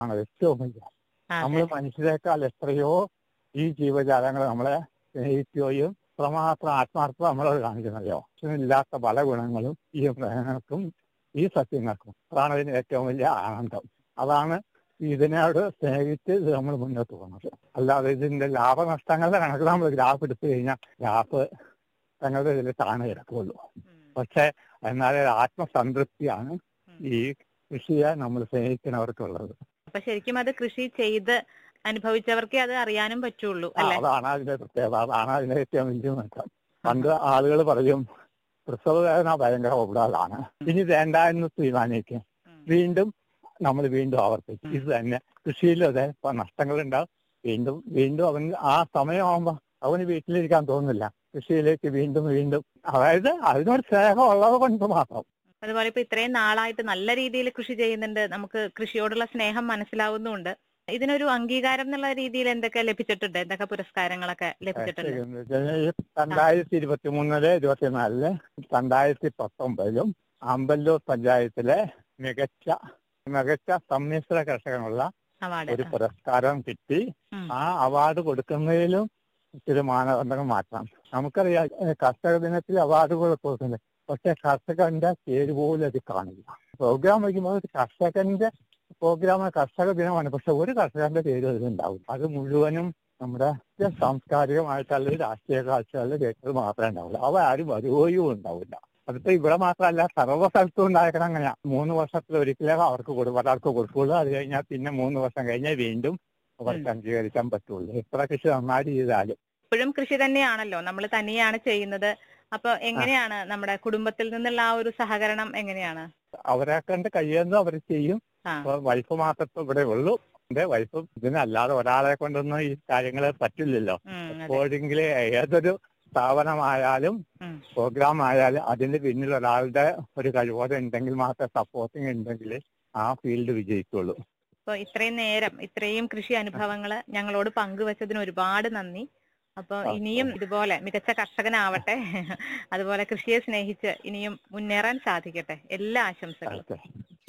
ആണ് ഏറ്റവും വലിയ നമ്മൾ മനുഷ്യരെക്കാൾ എത്രയോ ഈ ജീവജാലങ്ങൾ നമ്മളെ സ്നേഹിക്കുകയും അത്രമാത്രം ആത്മാർത്ഥത നമ്മളോട് കാണിക്കുന്നതോ ഇല്ലാത്ത പല ഗുണങ്ങളും ഈ മൃഗങ്ങൾക്കും ഈ സത്യങ്ങൾക്കും അതാണ് ഇതിന് ഏറ്റവും വലിയ ആനന്ദം അതാണ് ഇതിനോട് സ്നേഹിച്ച് ഇത് നമ്മൾ മുന്നോട്ട് പോകുന്നത് അല്ലാതെ ഇതിന്റെ ലാഭനഷ്ടങ്ങളുടെ കണക്ക് നമ്മൾ ഗ്രാഫ് എടുത്തു കഴിഞ്ഞാൽ ഗ്രാഫ് തങ്ങളുടെ ഇതിൽ താണു കിടക്കുള്ളൂ പക്ഷെ എന്നാലേ ആത്മസംതൃപ്തിയാണ് ഈ കൃഷിയെ നമ്മൾ സ്നേഹിക്കുന്നവർക്കുള്ളത് അപ്പൊ ശരിക്കും അത് കൃഷി ചെയ്ത് അനുഭവിച്ചവർക്കേ അത് അറിയാനും പറ്റുള്ളൂ ആ, അല്ലെ അതാണ് അതിന്റെ പ്രത്യേകത അതാണ് അതിന്റെ ഏറ്റവും വലിയ നേട്ടം പണ്ട് ആളുകൾ പറയും പ്രസവ വേദന ഭയങ്കര ഉപടാതാണ് ഇനി വേണ്ട എന്ന് തീരുമാനിക്കും വീണ്ടും നമ്മൾ വീണ്ടും ആവർത്തിക്കും ഇത് തന്നെ കൃഷിയിലും അതെ ഇപ്പൊ നഷ്ടങ്ങളുണ്ടാവും വീണ്ടും വീണ്ടും അവൻ ആ സമയമാകുമ്പോ അവന് വീട്ടിലിരിക്കാൻ തോന്നുന്നില്ല കൃഷിയിലേക്ക് വീണ്ടും വീണ്ടും അതായത് അതിനോട് സ്നേഹം ഉള്ളത് കൊണ്ട് മാത്രം അതുപോലെ ഇപ്പൊ ഇത്രയും നാളായിട്ട് നല്ല രീതിയിൽ കൃഷി ചെയ്യുന്നുണ്ട് നമുക്ക് കൃഷിയോടുള്ള സ്നേഹം മനസ്സിലാവുന്നുണ്ട് ഇതിനൊരു അംഗീകാരം എന്നുള്ള രീതിയിൽ എന്തൊക്കെ ലഭിച്ചിട്ടുണ്ട് എന്തൊക്കെ പുരസ്കാരങ്ങളൊക്കെ ലഭിച്ചിട്ടുണ്ട് ഈ രണ്ടായിരത്തി ഇരുപത്തി മൂന്നില് ഇരുപത്തിനാലില് രണ്ടായിരത്തി പത്തൊമ്പതിലും അമ്പല്ലൂർ പഞ്ചായത്തിലെ മികച്ച മികച്ച സമ്മിശ്ര കർഷകനുള്ള അവാർഡ് ഒരു പുരസ്കാരം കിട്ടി ഉം. ആ അവാർഡ് കൊടുക്കുന്നതിലും ഇച്ചിരി മാനദണ്ഡങ്ങൾ മാറ്റാം നമുക്കറിയാം ഏഹ് കർഷക ദിനത്തിൽ അവാർഡുകൾ കൊടുക്കുന്നുണ്ട് പക്ഷെ കർഷകന്റെ പേര് പോലും അത് കാണില്ല പ്രോഗ്രാം വയ്ക്കുമ്പോൾ ഒരു കർഷകന്റെ പ്രോഗ്രാം കർഷക ദിനമാണ് പക്ഷെ ഒരു കർഷകന്റെ പേര് അതിലുണ്ടാവും അത് മുഴുവനും നമ്മുടെ സാംസ്കാരികമായിട്ടുള്ള രാഷ്ട്രീയ കാഴ്ചകളുടെ പേരുകൾ മാത്രമേ ഉണ്ടാവുള്ളൂ അവ ആരും വരുകയും ഉണ്ടാവില്ല അതിപ്പോ ഇവിടെ മാത്രമല്ല സർവ്വ സ്ഥലത്തും ഉണ്ടായിരിക്കണം അങ്ങനെയാ മൂന്ന് വർഷത്തിൽ ഒരിക്കലേ അവർക്ക് കൊടു ഒരാൾക്ക് കൊടുക്കുള്ളൂ അത് കഴിഞ്ഞാൽ പിന്നെ മൂന്ന് വർഷം കഴിഞ്ഞാൽ വീണ്ടും അവർക്ക് അംഗീകരിക്കാൻ പറ്റുള്ളൂ എത്ര കൃഷി നന്നായിട്ട് ചെയ്താലും ഇപ്പോഴും കൃഷി തന്നെയാണല്ലോ നമ്മൾ തനിയാണ് ചെയ്യുന്നത് അപ്പൊ എങ്ങനെയാണ് നമ്മുടെ കുടുംബത്തിൽ നിന്നുള്ള ആ ഒരു സഹകരണം എങ്ങനെയാണ് അവരെ കണ്ട് കഴിയുന്നത് അവർ ചെയ്യും ആ അപ്പൊ വൈഫ് മാത്രമേ ഇവിടെ ഉള്ളൂ എന്റെ വൈഫ് ഇതിനല്ലാതെ ഒരാളെ കൊണ്ടൊന്നും ഈ കാര്യങ്ങൾ പറ്റില്ലല്ലോ ഉം, അതെ. എപ്പോഴെങ്കിലും ഏതൊരു സ്ഥാപനമായാലും ഉം. പ്രോഗ്രാം ആയാലും അതിന്റെ പിന്നിൽ ഒരാളുടെ ഒരു കഴിവോടെ ഉണ്ടെങ്കിൽ മാത്രമേ സപ്പോർട്ടിങ് ഉണ്ടെങ്കിൽ ആ ഫീൽഡ് വിജയിക്കുള്ളൂ അപ്പൊ ഇത്രയും നേരം ഇത്രയും കൃഷി അനുഭവങ്ങൾ ഞങ്ങളോട് പങ്കുവച്ചതിന് ഒരുപാട് നന്ദി അപ്പൊ ആ, ഇനിയും ഇതുപോലെ മികച്ച കർഷകനാവട്ടെ അതുപോലെ കൃഷിയെ സ്നേഹിച്ച് ഇനിയും മുന്നേറാൻ സാധിക്കട്ടെ എല്ലാ ആശംസകളും ഓക്കെ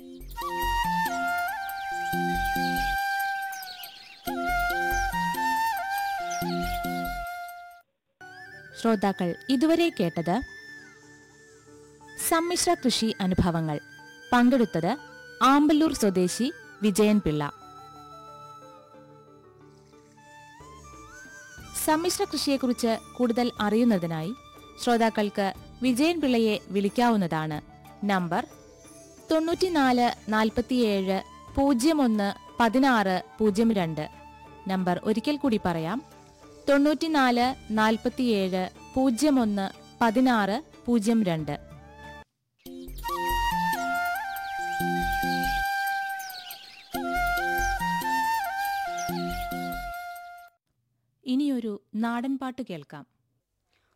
ശ്രോതാക്കൾ ഇതുവരെ കേട്ടത് സമ്മിശ്ര കൃഷി അനുഭവങ്ങൾ പങ്കെടുത്തത് ആമ്പല്ലൂർ സ്വദേശി വിജയൻ പിള്ള സമ്മിശ്ര കൃഷിയെക്കുറിച്ച് കൂടുതൽ അറിയുന്നതിനായി ശ്രോതാക്കൾക്ക് വിജയൻ പിള്ളയെ വിളിക്കാവുന്നതാണ് നമ്പർ തൊണ്ണൂറ്റിനാല് നാൽപ്പത്തിയേഴ് പൂജ്യം ഒന്ന് പതിനാറ് പൂജ്യം രണ്ട് നമ്പർ ഒരിക്കൽ കൂടി പറയാം തൊണ്ണൂറ്റിനാല് നാൽപ്പത്തിയേഴ് പൂജ്യം ഒന്ന് പതിനാറ് പൂജ്യം രണ്ട് ഇനിയൊരു നാടൻ പാട്ട് കേൾക്കാം